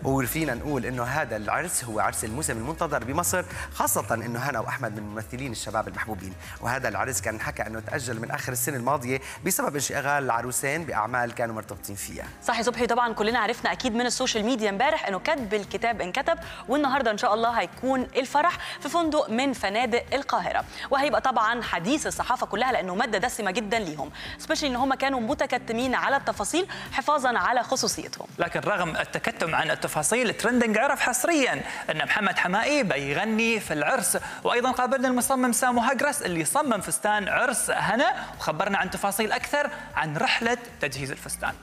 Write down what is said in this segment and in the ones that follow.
وفينا نقول انه هذا العرس هو عرس الموسم المنتظر بمصر خاصه انه هنا واحمد من ممثلين الشباب المحبوبين وهذا العرس كان حكى انه تاجل من اخر السنه الماضيه بسبب انشغال العروسين باعمال كانوا مرتبطين فيها صح يا صبحي طبعا كلنا عرفنا اكيد من السوشيال ميديا امبارح انه كتب الكتاب انكتب والنهارده ان شاء الله هيكون الفرح في فندق من فنادق القاهره وهيبقى طبعا حديث الصحافه كلها لانه ماده دسمه جدا ليهم سبيشلي ان هم كانوا متكتمين على التفاصيل حفاظا على خصوصيتهم لكن رغم التكتم عن التفاصيل ترندنج عرف حصريا ان محمد حمائي بيغني في العرس وايضا قابلنا المصمم سامو هجرس اللي صمم فستان عرس هنا وخبرنا عن تفاصيل اكثر عن رحله تجهيز الفستان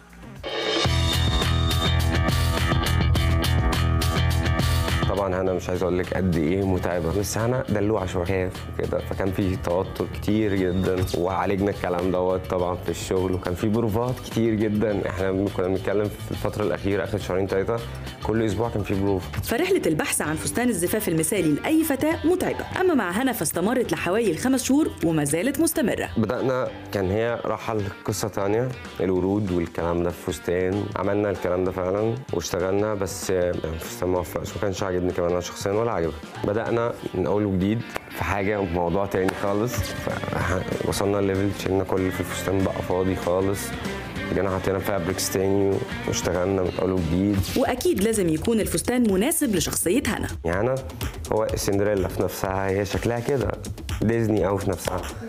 طبعا هنا مش عايز اقول لك قد ايه متعبه بس هنا دلوعه شويه خاف وكده فكان في توتر كتير جدا وعالجنا الكلام دوت طبعا في الشغل وكان في بروفات كتير جدا احنا كنا بنتكلم في الفتره الاخيره اخر شهرين ثلاثه كل اسبوع كان في بروف فرحلة البحث عن فستان الزفاف المثالي لأي فتاة متعبة أما مع هنا فاستمرت لحوالي الخمس شهور وما زالت مستمرة بدأنا كان هي راحة لقصة تانية الورود والكلام ده في فستان عملنا الكلام ده فعلا واشتغلنا بس يعني الفستان ما وفقش ما كانش عاجبني كمان انا شخصيا ولا عاجبها بدأنا من أول وجديد في حاجة موضوع تاني خالص وصلنا ليفل شلنا كل اللي في الفستان بقى فاضي خالص جينا حطينا فابريكس تاني واشتغلنا من أول وجديد وأكيد لازم يكون الفستان مناسب لشخصية هنا يعني أنا هو سندريلا في نفسها هي شكلها كده ديزني أوي في نفسها